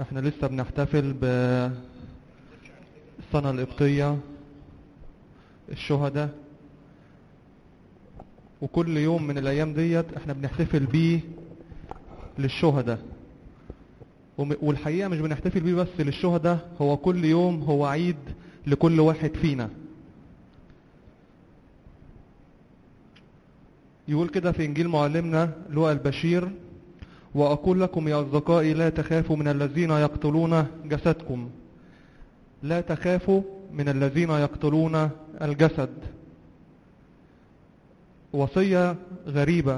احنا لسه بنحتفل بالسنة القبطية الشهداء وكل يوم من الايام ديت احنا بنحتفل بيه للشهداء وم- والحقيقة مش بنحتفل بيه بس للشهداء هو كل يوم هو عيد لكل واحد فينا يقول كده في انجيل معلمنا لوقا البشير واقول لكم يا اصدقائي لا تخافوا من الذين يقتلون جسدكم لا تخافوا من الذين يقتلون الجسد وصية غريبة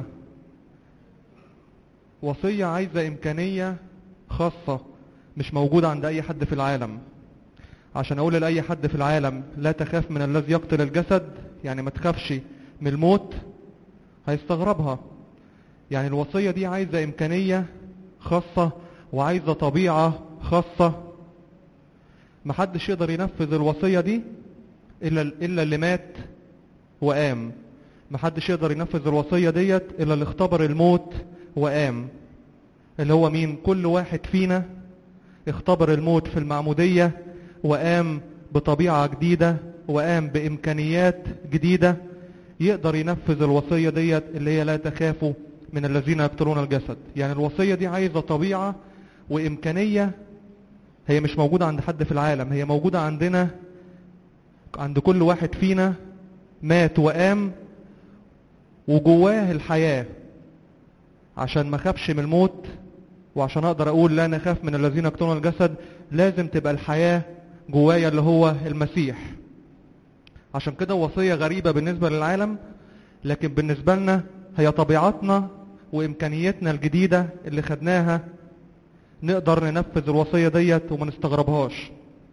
وصية عايزة إمكانية خاصة مش موجودة عند أي حد في العالم عشان أقول لأي حد في العالم لا تخاف من الذي يقتل الجسد يعني ما تخافش من الموت هيستغربها يعني الوصية دي عايزة إمكانية خاصة وعايزة طبيعة خاصة محدش يقدر ينفذ الوصية دي إلا, إلا اللي مات وقام محدش يقدر ينفذ الوصية ديت إلا اللي اختبر الموت وقام اللي هو مين كل واحد فينا اختبر الموت في المعمودية وقام بطبيعة جديدة وقام بإمكانيات جديدة يقدر ينفذ الوصية ديت اللي هي لا تخافوا من الذين يقتلون الجسد يعني الوصية دي عايزة طبيعة وإمكانية هي مش موجودة عند حد في العالم هي موجودة عندنا عند كل واحد فينا مات وقام وجواه الحياة عشان ما خافش من الموت وعشان اقدر اقول لا نخاف من الذين يقتلون الجسد لازم تبقى الحياة جوايا اللي هو المسيح عشان كده وصية غريبة بالنسبة للعالم لكن بالنسبة لنا هي طبيعتنا وإمكانياتنا الجديدة اللي خدناها نقدر ننفذ الوصية ديت وما نستغربهاش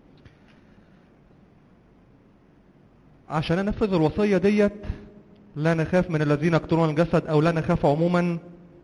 عشان انفذ الوصية ديت لا نخاف من الذين يقتلون الجسد او لا نخاف عموما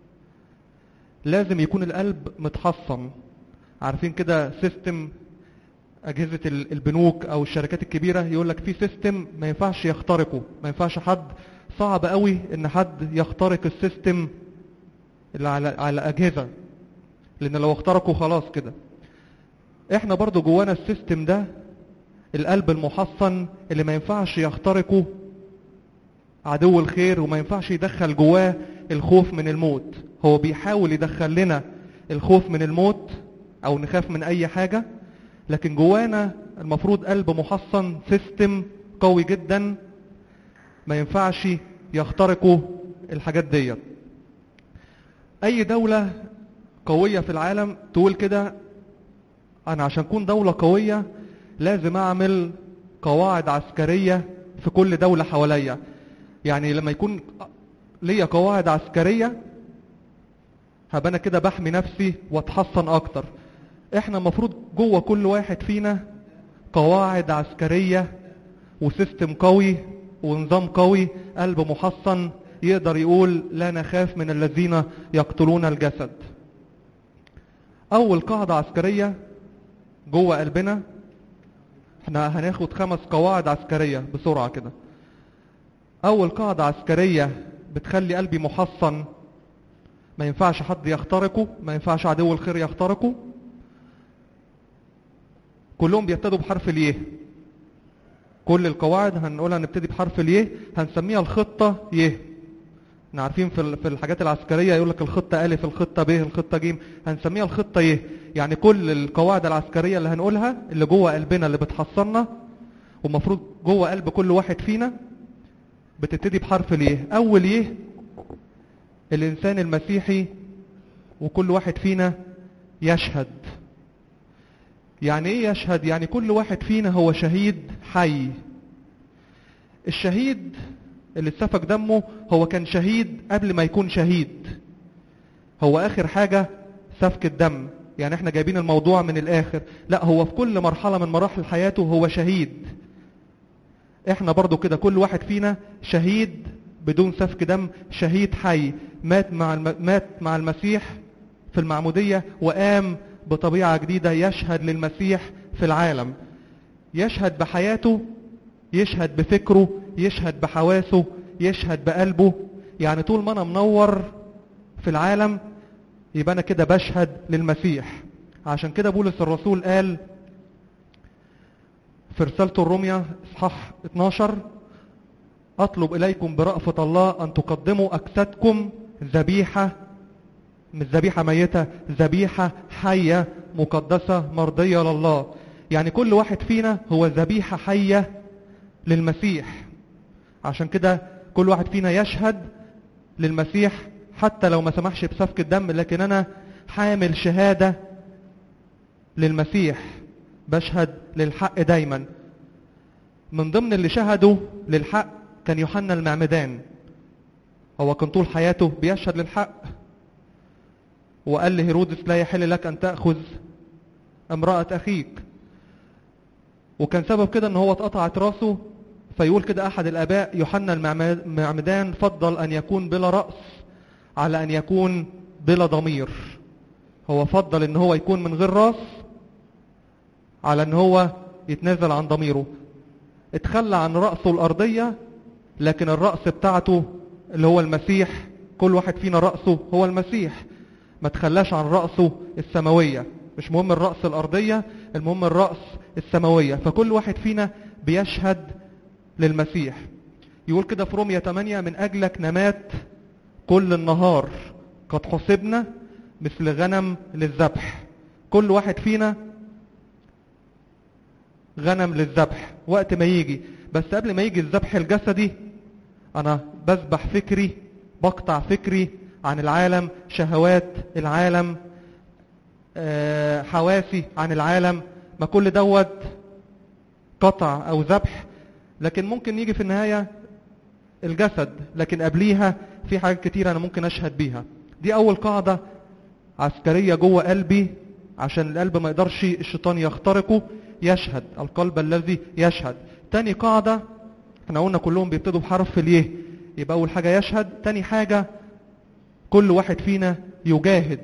لازم يكون القلب متحصن عارفين كده سيستم اجهزة ال- البنوك او الشركات الكبيرة يقول لك في سيستم ما ينفعش يخترقه ما ينفعش حد صعب قوي ان حد يخترق السيستم اللي على على اجهزة لان لو اخترقوا خلاص كده احنا برضو جوانا السيستم ده القلب المحصن اللي ما ينفعش يخترقه عدو الخير وما ينفعش يدخل جواه الخوف من الموت هو بيحاول يدخل لنا الخوف من الموت او نخاف من اي حاجة لكن جوانا المفروض قلب محصن سيستم قوي جدا ما ينفعش يخترقوا الحاجات ديت اي دولة قوية في العالم تقول كده انا عشان اكون دولة قوية لازم اعمل قواعد عسكرية في كل دولة حواليا يعني لما يكون ليا قواعد عسكرية هبقى انا كده بحمي نفسي واتحصن اكتر احنا المفروض جوه كل واحد فينا قواعد عسكرية وسيستم قوي ونظام قوي قلب محصن يقدر يقول لا نخاف من الذين يقتلون الجسد اول قاعدة عسكرية جوه قلبنا احنا هناخد خمس قواعد عسكرية بسرعة كده اول قاعدة عسكرية بتخلي قلبي محصن ما ينفعش حد يخترقه ما ينفعش عدو الخير يخترقه كلهم بيبتدوا بحرف اليه كل القواعد هنقولها نبتدي بحرف اليه هنسميها الخطة يه احنا عارفين في ال- في الحاجات العسكرية يقول لك الخطة ألف الخطة ب الخطة ج هنسميها الخطة يه يعني كل القواعد العسكرية اللي هنقولها اللي جوه قلبنا اللي بتحصلنا ومفروض جوه قلب كل واحد فينا بتبتدي بحرف اليه أول يه الإنسان المسيحي وكل واحد فينا يشهد يعني ايه يشهد يعني كل واحد فينا هو شهيد حي الشهيد اللي اتسفك دمه هو كان شهيد قبل ما يكون شهيد هو اخر حاجة سفك الدم يعني احنا جايبين الموضوع من الاخر لا هو في كل مرحلة من مراحل حياته هو شهيد احنا برضو كده كل واحد فينا شهيد بدون سفك دم شهيد حي مات مع الم... مات مع المسيح في المعمودية وقام بطبيعة جديدة يشهد للمسيح في العالم يشهد بحياته يشهد بفكره يشهد بحواسه يشهد بقلبه يعني طول ما انا منور في العالم يبقى انا كده بشهد للمسيح عشان كده بولس الرسول قال في رسالته الرومية اصحاح 12 اطلب اليكم برأفة الله ان تقدموا اجسادكم ذبيحة مش ذبيحة ميتة ذبيحة حية مقدسة مرضية لله يعني كل واحد فينا هو ذبيحة حية للمسيح عشان كده كل واحد فينا يشهد للمسيح حتى لو ما سمحش بسفك الدم لكن انا حامل شهادة للمسيح بشهد للحق دايما من ضمن اللي شهدوا للحق كان يوحنا المعمدان هو كان طول حياته بيشهد للحق وقال لهيرودس لا يحل لك ان تأخذ امرأة اخيك وكان سبب كده ان هو اتقطعت راسه فيقول كده احد الاباء يوحنا المعمدان فضل ان يكون بلا رأس على ان يكون بلا ضمير هو فضل ان هو يكون من غير راس على ان هو يتنازل عن ضميره اتخلى عن رأسه الارضية لكن الرأس بتاعته اللي هو المسيح كل واحد فينا رأسه هو المسيح ما تخلاش عن رأسه السماوية مش مهم الرأس الأرضية المهم الرأس السماوية فكل واحد فينا بيشهد للمسيح يقول كده في رومية 8 من أجلك نمات كل النهار قد حسبنا مثل غنم للذبح كل واحد فينا غنم للذبح وقت ما يجي بس قبل ما يجي الذبح الجسدي أنا بذبح فكري بقطع فكري عن العالم شهوات العالم حواسي عن العالم ما كل دوت قطع او ذبح لكن ممكن يجي في النهاية الجسد لكن قبليها في حاجات كتير انا ممكن اشهد بيها دي اول قاعدة عسكرية جوه قلبي عشان القلب ما يقدرش الشيطان يخترقه يشهد القلب الذي يشهد تاني قاعدة احنا قلنا كلهم بيبتدوا بحرف اليه يبقى اول حاجة يشهد تاني حاجة كل واحد فينا يجاهد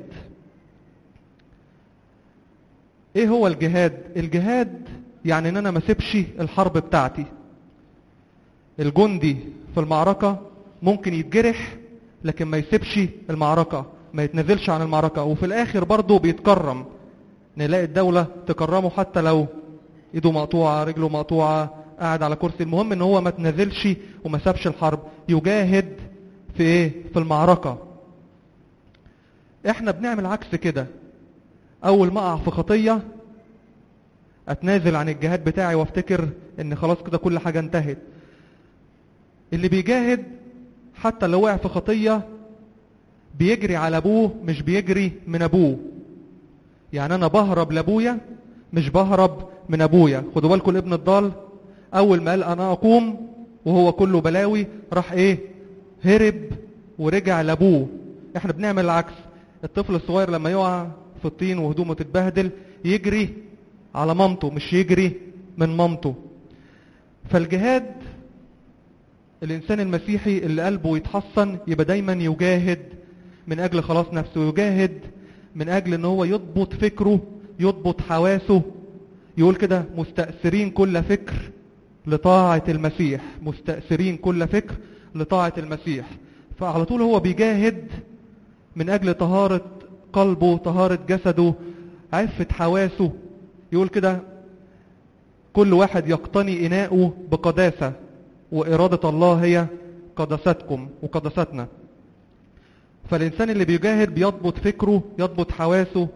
ايه هو الجهاد الجهاد يعني ان انا ما سيبش الحرب بتاعتي الجندي في المعركة ممكن يتجرح لكن ما يسيبش المعركة ما يتنزلش عن المعركة وفي الاخر برضه بيتكرم نلاقي الدولة تكرمه حتى لو ايده مقطوعة رجله مقطوعة قاعد على كرسي المهم ان هو ما تنزلش وما سابش الحرب يجاهد في ايه في المعركة احنا بنعمل عكس كده اول ما اقع في خطية اتنازل عن الجهاد بتاعي وافتكر ان خلاص كده كل حاجة انتهت اللي بيجاهد حتى لو وقع في خطية بيجري على ابوه مش بيجري من ابوه يعني انا بهرب لابويا مش بهرب من ابويا خدوا بالكم الابن الضال اول ما قال انا اقوم وهو كله بلاوي راح ايه هرب ورجع لابوه احنا بنعمل العكس الطفل الصغير لما يقع في الطين وهدومه تتبهدل يجري على مامته مش يجري من مامته فالجهاد الانسان المسيحي اللي قلبه يتحصن يبقى دايما يجاهد من اجل خلاص نفسه يجاهد من اجل ان هو يضبط فكره يضبط حواسه يقول كده مستأثرين كل فكر لطاعة المسيح مستأثرين كل فكر لطاعة المسيح فعلى طول هو بيجاهد من اجل طهارة قلبه طهارة جسده عفة حواسه يقول كده كل واحد يقتني إناؤه بقداسة وإرادة الله هي قداستكم وقداستنا فالإنسان اللي بيجاهد بيضبط فكره يضبط حواسه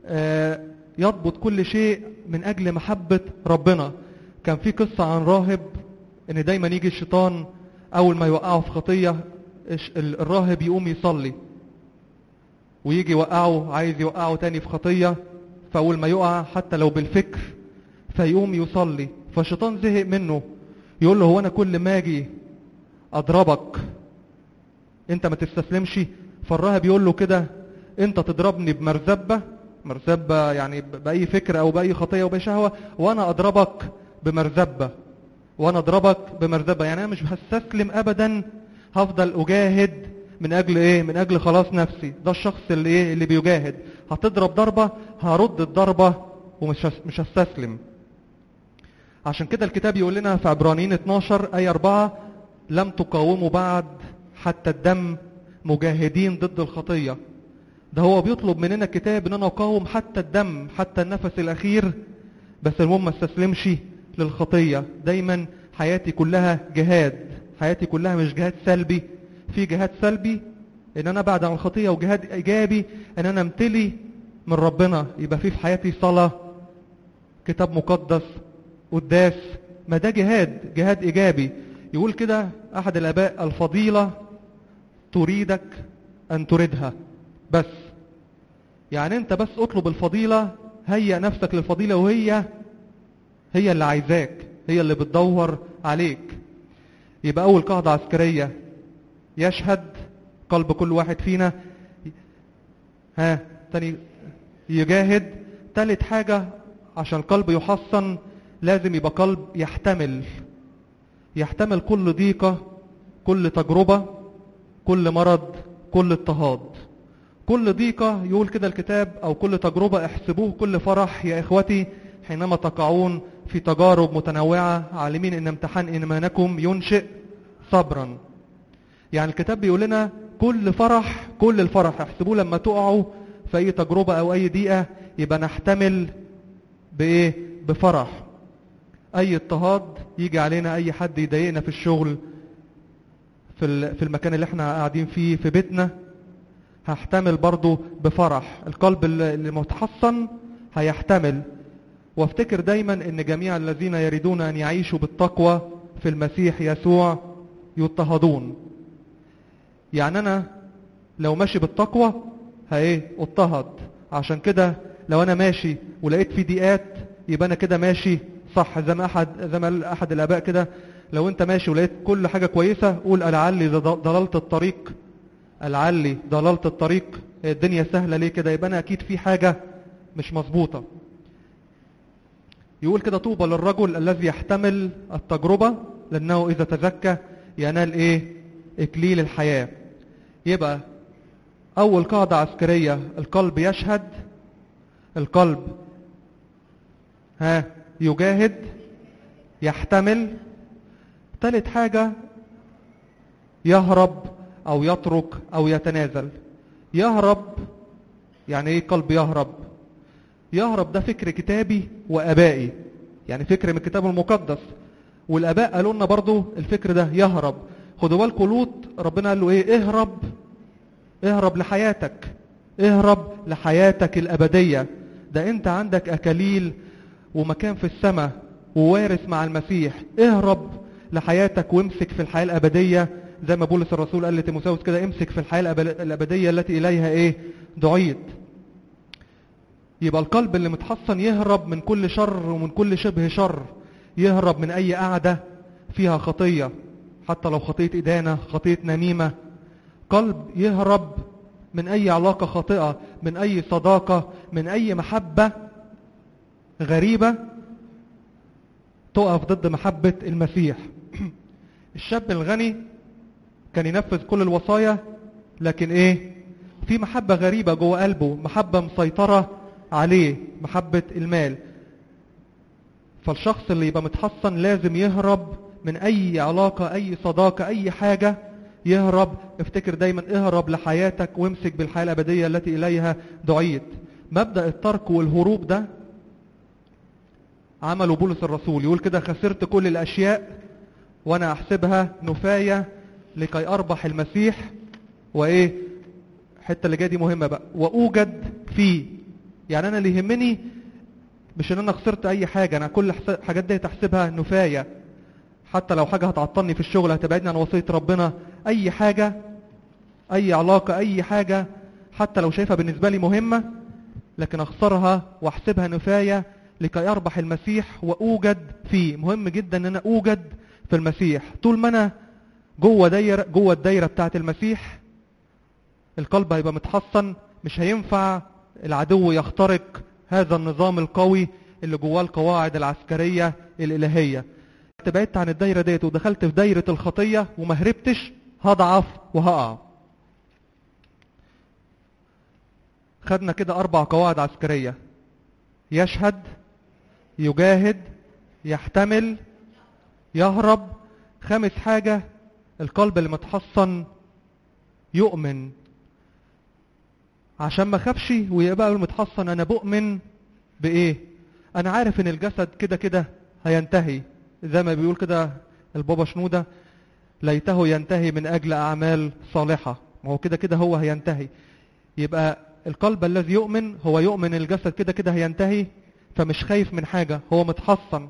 يضبط كل شيء من أجل محبة ربنا كان في قصة عن راهب إن دايما يجي الشيطان أول ما يوقعه في خطية الراهب يقوم يصلي ويجي يوقعه عايز يوقعه تاني في خطية فأول ما يقع حتى لو بالفكر فيقوم يصلي فالشيطان زهق منه يقول له هو أنا كل ما أجي أضربك أنت ما تستسلمش فالراهب يقول له كده أنت تضربني بمرزبة مرزبة يعني بأي فكرة أو بأي خطية أو بأي شهوة وأنا أضربك بمرزبة وأنا أضربك بمرزبة يعني أنا مش هستسلم أبدا هفضل أجاهد من اجل ايه من اجل خلاص نفسي ده الشخص اللي ايه اللي بيجاهد هتضرب ضربة هرد الضربة ومش مش هستسلم عشان كده الكتاب يقول لنا في عبرانيين 12 آية 4 لم تقاوموا بعد حتى الدم مجاهدين ضد الخطية ده هو بيطلب مننا كتاب ان انا اقاوم حتى الدم حتى النفس الاخير بس المهم ما استسلمش للخطية دايما حياتي كلها جهاد حياتي كلها مش جهاد سلبي في جهاد سلبي ان انا بعد عن الخطية وجهاد ايجابي ان انا امتلي من ربنا يبقى في في حياتي صلاة كتاب مقدس قداس ما ده جهاد جهاد ايجابي يقول كده احد الاباء الفضيلة تريدك ان تريدها بس يعني انت بس اطلب الفضيلة هيئ نفسك للفضيلة وهي هي اللي عايزاك هي اللي بتدور عليك يبقى اول قاعدة عسكرية يشهد قلب كل واحد فينا ها تاني يجاهد تالت حاجة عشان القلب يحصن لازم يبقى قلب يحتمل يحتمل كل ضيقة كل تجربة كل مرض كل اضطهاد كل ضيقة يقول كده الكتاب أو كل تجربة احسبوه كل فرح يا إخوتي حينما تقعون في تجارب متنوعة عالمين إن امتحان إيمانكم ينشئ صبرا يعني الكتاب بيقول لنا كل فرح كل الفرح احسبوه لما تقعوا في أي تجربة أو أي ضيقة يبقى نحتمل بإيه بفرح أي اضطهاد يجي علينا أي حد يضايقنا في الشغل في في المكان اللي احنا قاعدين فيه في بيتنا هحتمل برضو بفرح القلب اللي متحصن هيحتمل وافتكر دايما ان جميع الذين يريدون ان يعيشوا بالتقوى في المسيح يسوع يضطهدون يعني انا لو ماشي بالتقوى هايه اضطهد عشان كده لو انا ماشي ولقيت في ضيقات يبقى انا كده ماشي صح زي ما احد زي ما احد الاباء كده لو انت ماشي ولقيت كل حاجه كويسه قول لعلي ضللت الطريق لعلي ضللت الطريق الدنيا سهله ليه كده يبقى انا اكيد في حاجه مش مظبوطه يقول كده طوبى للرجل الذي يحتمل التجربه لانه اذا تزكى ينال ايه اكليل الحياه يبقى اول قاعده عسكريه القلب يشهد القلب ها يجاهد يحتمل ثالث حاجة يهرب أو يترك أو يتنازل يهرب يعني إيه قلب يهرب يهرب ده فكر كتابي وأبائي يعني فكر من الكتاب المقدس والآباء قالوا لنا برضو الفكر ده يهرب خدوا بالكم لوط ربنا قال له إيه اهرب اهرب لحياتك اهرب لحياتك الأبدية ده أنت عندك أكاليل ومكان في السماء ووارث مع المسيح اهرب لحياتك وامسك في الحياة الأبدية زي ما بولس الرسول قال لتيموثاوس كده امسك في الحياة الأبدية التي إليها إيه دعيت يبقى القلب اللي متحصن يهرب من كل شر ومن كل شبه شر يهرب من أي قعدة فيها خطية حتى لو خطية إدانة خطية نميمة قلب يهرب من أي علاقة خاطئة من أي صداقة من أي محبة غريبة تقف ضد محبة المسيح الشاب الغني كان ينفذ كل الوصايا لكن ايه في محبة غريبة جوه قلبه محبة مسيطرة عليه محبة المال فالشخص اللي يبقى متحصن لازم يهرب من اي علاقة اي صداقة اي حاجة يهرب افتكر دايما اهرب لحياتك وامسك بالحياة الابدية التي اليها دعيت مبدأ الترك والهروب ده عمله بولس الرسول يقول كده خسرت كل الاشياء وانا احسبها نفاية لكي اربح المسيح وايه الحته اللي جايه دي مهمه بقى واوجد فيه يعني انا اللي يهمني مش ان انا خسرت اي حاجه انا كل الحاجات دي تحسبها نفايه حتى لو حاجه هتعطلني في الشغل هتبعدني عن وصيه ربنا اي حاجه اي علاقه اي حاجه حتى لو شايفها بالنسبه لي مهمه لكن اخسرها واحسبها نفايه لكي اربح المسيح واوجد فيه مهم جدا ان انا اوجد في المسيح طول ما انا جوه دايره جوه الدايره بتاعه المسيح القلب هيبقى متحصن مش هينفع العدو يخترق هذا النظام القوي اللي جواه القواعد العسكريه الالهيه بعدت عن الدايره ديت ودخلت في دايره الخطيه وما هربتش هضعف وهقع خدنا كده اربع قواعد عسكريه يشهد يجاهد يحتمل يهرب خامس حاجة القلب المتحصن يؤمن عشان ما خافش ويبقى المتحصن انا بؤمن بايه انا عارف ان الجسد كده كده هينتهي زي ما بيقول كده البابا شنودة ليته ينتهي من اجل اعمال صالحة ما هو كده كده هو هينتهي يبقى القلب الذي يؤمن هو يؤمن الجسد كده كده هينتهي فمش خايف من حاجة هو متحصن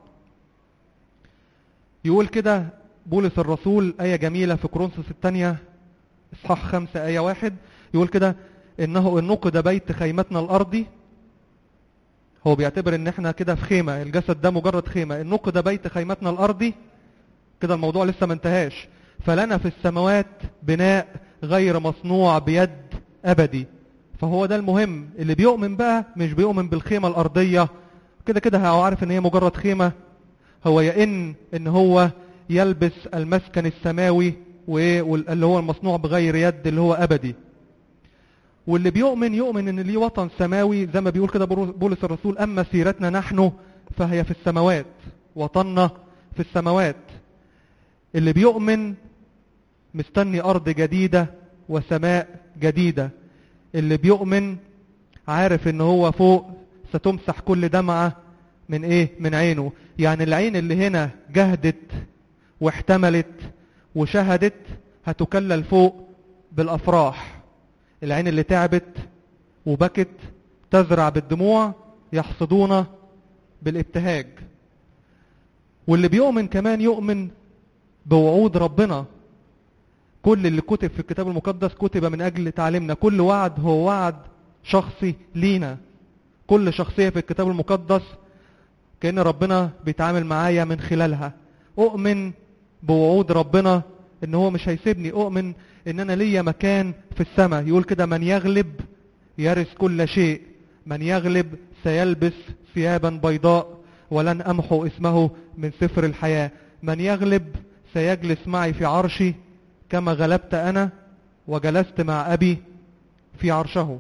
يقول كده بولس الرسول آية جميلة في كورنثوس الثانية إصحاح خمسة آية واحد يقول كده إنه إن نقد بيت خيمتنا الأرضي هو بيعتبر إن إحنا كده في خيمة الجسد ده مجرد خيمة إن نقد بيت خيمتنا الأرضي كده الموضوع لسه ما انتهاش فلنا في السماوات بناء غير مصنوع بيد أبدي فهو ده المهم اللي بيؤمن بقى مش بيؤمن بالخيمة الأرضية كده كده هو عارف إن هي مجرد خيمة هو يئن إن هو يلبس المسكن السماوي واللي هو المصنوع بغير يد اللي هو أبدي واللي بيؤمن يؤمن ان ليه وطن سماوي زي ما بيقول كده بولس الرسول اما سيرتنا نحن فهي في السماوات وطننا في السماوات اللي بيؤمن مستني ارض جديدة وسماء جديدة اللي بيؤمن عارف ان هو فوق ستمسح كل دمعة من ايه من عينه يعني العين اللي هنا جهدت واحتملت وشهدت هتكلل فوق بالافراح العين اللي تعبت وبكت تزرع بالدموع يحصدون بالابتهاج واللي بيؤمن كمان يؤمن بوعود ربنا كل اللي كتب في الكتاب المقدس كتب من أجل تعليمنا كل وعد هو وعد شخصي لينا كل شخصية في الكتاب المقدس كأن ربنا بيتعامل معايا من خلالها أؤمن بوعود ربنا ان هو مش هيسيبني اؤمن ان انا ليا مكان في السماء يقول كده من يغلب يرث كل شيء من يغلب سيلبس ثيابا بيضاء ولن امحو اسمه من سفر الحياة من يغلب سيجلس معي في عرشي كما غلبت انا وجلست مع ابي في عرشه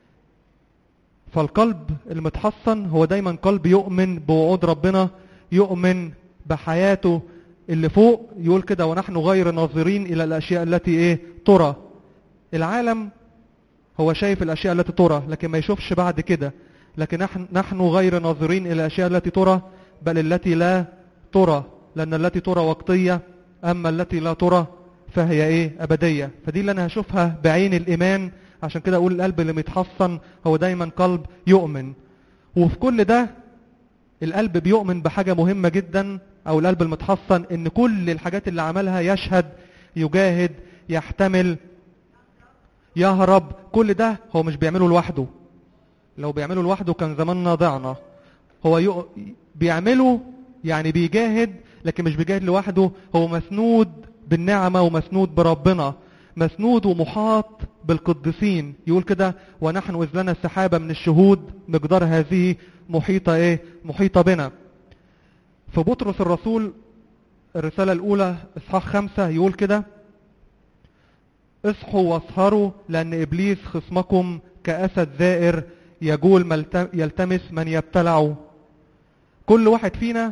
فالقلب المتحصن هو دايما قلب يؤمن بوعود ربنا يؤمن بحياته اللي فوق يقول كده ونحن غير ناظرين الى الاشياء التي ايه ترى العالم هو شايف الاشياء التي ترى لكن ما يشوفش بعد كده لكن نحن, نحن غير ناظرين الى الاشياء التي ترى بل التي لا ترى لان التي ترى وقتية اما التي لا ترى فهي ايه ابدية فدي اللي انا هشوفها بعين الايمان عشان كده اقول القلب اللي متحصن هو دايما قلب يؤمن وفي كل ده القلب بيؤمن بحاجة مهمة جدا او القلب المتحصن ان كل الحاجات اللي عملها يشهد يجاهد يحتمل يهرب كل ده هو مش بيعمله لوحده لو بيعمله لوحده كان زماننا ضعنا هو يق... بيعمله يعني بيجاهد لكن مش بيجاهد لوحده هو مسنود بالنعمة ومسنود بربنا مسنود ومحاط بالقديسين يقول كده ونحن إذ لنا سحابة من الشهود مقدار هذه محيطة إيه محيطة بنا في بطرس الرسول الرسالة الأولى إصحاح خمسة يقول كده اصحوا واسهروا لأن إبليس خصمكم كأسد زائر يجول يلتمس من يبتلعه كل واحد فينا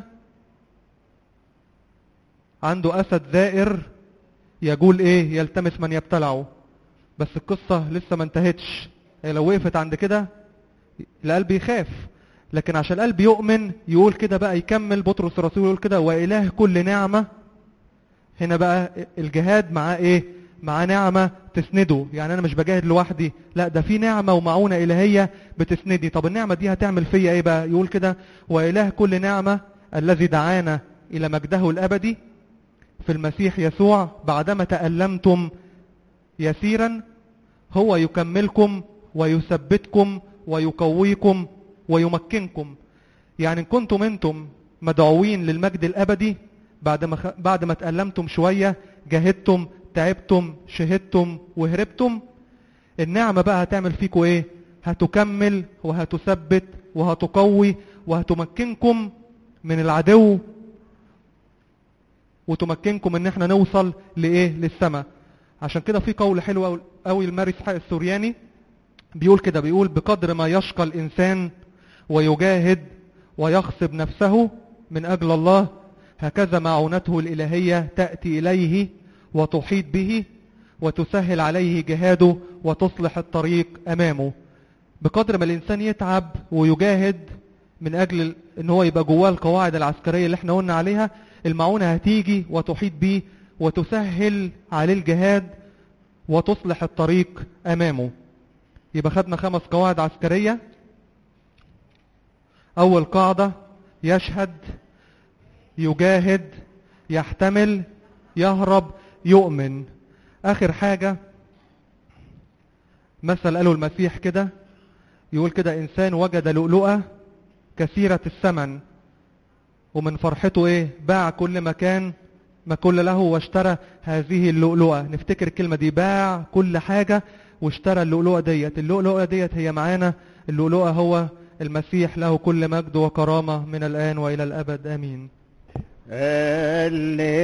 عنده أسد زائر يقول ايه يلتمس من يبتلعه بس القصة لسه ما انتهتش هي لو وقفت عند كده القلب يخاف لكن عشان القلب يؤمن يقول كده بقى يكمل بطرس الرسول يقول كده وإله كل نعمة هنا بقى الجهاد معاه ايه معاه نعمة تسنده يعني انا مش بجاهد لوحدي لا ده في نعمة ومعونة إلهية بتسندني طب النعمة دي هتعمل فيا ايه بقى يقول كده وإله كل نعمة الذي دعانا إلى مجده الأبدي في المسيح يسوع بعدما تألمتم يسيرا هو يكملكم ويثبتكم ويقويكم ويمكنكم يعني إن كنتم انتم مدعوين للمجد الأبدي بعد ما, خ... بعد ما تألمتم شوية جاهدتم تعبتم شهدتم وهربتم النعمة بقى هتعمل فيكم ايه هتكمل وهتثبت وهتقوي وهتمكنكم من العدو وتمكنكم ان احنا نوصل لايه للسماء عشان كده في قول حلو قوي الماري اسحاق السورياني بيقول كده بيقول بقدر ما يشقى الانسان ويجاهد ويغصب نفسه من اجل الله هكذا معونته الالهيه تاتي اليه وتحيط به وتسهل عليه جهاده وتصلح الطريق امامه بقدر ما الإنسان يتعب ويجاهد من أجل إن هو يبقى جواه القواعد العسكرية اللي احنا قلنا عليها المعونة هتيجي وتحيط بيه وتسهل عليه الجهاد وتصلح الطريق أمامه يبقى خدنا خمس قواعد عسكرية أول قاعدة يشهد يجاهد يحتمل يهرب يؤمن آخر حاجة مثل قاله المسيح كده يقول كده إنسان وجد لؤلؤة كثيرة الثمن ومن فرحته إيه باع كل مكان ما كل له واشترى هذه اللؤلؤة نفتكر الكلمة دي باع كل حاجة واشترى اللؤلؤة ديت اللؤلؤة ديت هي معانا اللؤلؤة هو المسيح له كل مجد وكرامة من الآن وإلى الأبد آمين اللي